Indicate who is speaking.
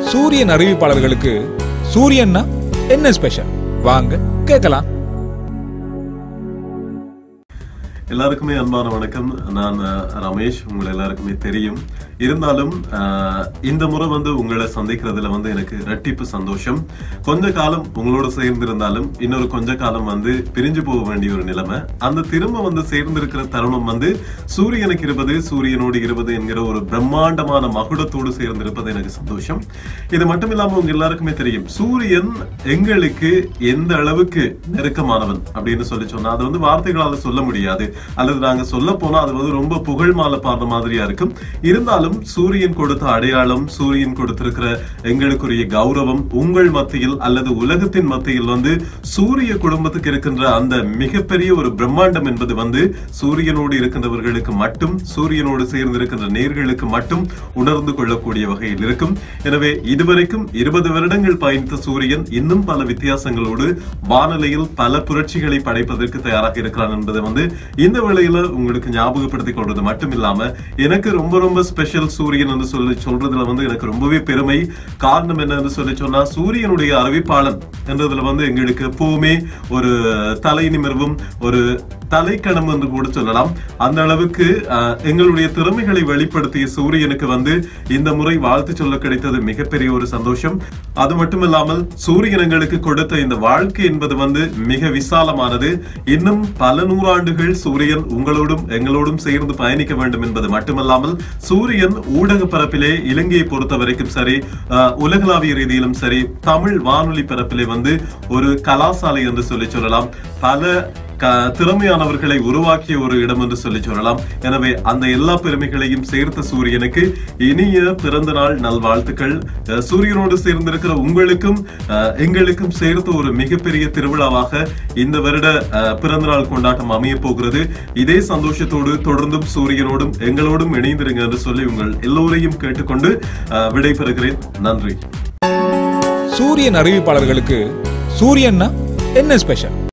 Speaker 1: சூரியன் அறிவிப்பாளர்களுக்கு சூரியன்னா என்ன ஸ்பெஷல் வாங்க கேட்கலாம்
Speaker 2: எல்லாருக்குமே அன்பான வணக்கம் நான் அஹ், ரமேஷ் உங்களை எல்லாருக்குமே தெரியும் இருந்தாலும் அஹ், இந்த முறை வந்து உங்களை சந்திக்கிறதுல வந்து எனக்கு ரெட்டிப்பு சந்தோஷம் கொஞ்ச காலம் உங்களோட சேர்ந்திருந்தாலும் இன்னொரு கொஞ்ச காலம் வந்து பிரிஞ்சு போக வேண்டிய ஒரு நிலைமை அந்த திரும்ப வந்து சேர்ந்திருக்கிற தருணம் வந்து சூரியனுக்கு இருப்பது சூரியனோடு இருப்பது என்கிற ஒரு பிரம்மாண்டமான மகுடத்தோடு சேர்ந்திருப்பது எனக்கு சந்தோஷம் இது மட்டும் இல்லாம உங்க எல்லாருக்குமே தெரியும் சூரியன் எங்களுக்கு எந்த அளவுக்கு நெருக்கமானவன் அப்படின்னு சொல்லி சொன்னா அது வந்து வார்த்தைகளால சொல்ல முடியாது அல்லது நாங்க சொல்ல போனா அது வந்து ரொம்ப புகழ் மாலை பாடுற மாதிரியா இருக்கும் இருந்தாலும் சூரியன் கொடுத்த அடையாளம் சூரியன் கொடுத்திருக்கிற எங்களுக்குரிய கௌரவம் உங்கள் மத்தியில் அல்லது உலகத்தின் மத்தியில் வந்து சூரிய குடும்பத்துக்கு இருக்கின்ற அந்த மிகப்பெரிய ஒரு பிரம்மாண்டம் என்பது வந்து சூரியனோடு இருக்கின்றவர்களுக்கு மட்டும் சூரியனோடு சேர்ந்து இருக்கின்ற நேர்களுக்கு மட்டும் உணர்ந்து கொள்ளக்கூடிய வகையில் இருக்கும் எனவே இதுவரைக்கும் இருபது வருடங்கள் பயணித்த சூரியன் இன்னும் பல வித்தியாசங்களோடு வானிலையில் பல புரட்சிகளை படைப்பதற்கு தயாராக இருக்கிறான் என்பதை வந்து இந்த வேளையில உங்களுக்கு ஞாபகப்படுத்திக் கொள்வது மட்டும் இல்லாம எனக்கு ரொம்ப ரொம்ப ஸ்பெஷல் சூரியன் என்று சொல்லி சொல்றதுல வந்து எனக்கு ரொம்பவே பெருமை காரணம் என்னன்னு சொல்லி சொன்னா சூரியனுடைய அறிவிப்பாளன் என்றதுல வந்து எங்களுக்கு எப்பவுமே ஒரு தலை நிமிர்வும் ஒரு தலைக்கணம் என்று கூட சொல்லலாம் அந்த அளவுக்கு அஹ், எங்களுடைய திறமைகளை வெளிப்படுத்திய சூரியனுக்கு வந்து இந்த முறை வாழ்த்து சொல்ல கிடைத்தது மிகப்பெரிய ஒரு சந்தோஷம் அது மட்டும் இல்லாமல் சூரியன் எங்களுக்கு கொடுத்த இந்த வாழ்க்கை என்பது வந்து மிக விசாலமானது இன்னும் பல நூறாண்டுகள் சூரியன் உங்களோடும் எங்களோடும் சேர்ந்து பயணிக்க வேண்டும் என்பது மட்டுமல்லாமல் சூரியன் ஊடக பரப்பிலே இலங்கையை பொறுத்த வரைக்கும் சரி அஹ், உலகளாவிய ரீதியிலும் சரி தமிழ் வானொலி பரப்பிலே வந்து ஒரு கலாசாலை என்று சொல்லி சொல்லலாம் பல க- திறமையானவர்களை உருவாக்கிய ஒரு இடம் என்று சொல்லி சொல்லலாம் எனவே அந்த எல்லா பெருமைகளையும் சேர்த்த சூரியனுக்கு இனிய பிறந்த நாள் நல்வாழ்த்துக்கள் அஹ், சூரியனோடு சேர்ந்திருக்கிற உங்களுக்கும் அஹ், எங்களுக்கும் சேர்த்து ஒரு மிகப்பெரிய திருவிழாவாக இந்த வருட அஹ், பிறந்த நாள் கொண்டாட்டம் அமைய போகிறது இதே சந்தோஷத்தோடு தொடர்ந்தும் சூரியனோடும் எங்களோடும் இணைந்திருங்க என்று சொல்லி உங்கள் எல்லோரையும் கேட்டுக்கொண்டு அஹ், விடைபெறுகிறேன் நன்றி
Speaker 1: சூரியன் அறிவிப்பாளர்களுக்கு சூரியன்னா என்ன ஸ்பெஷல்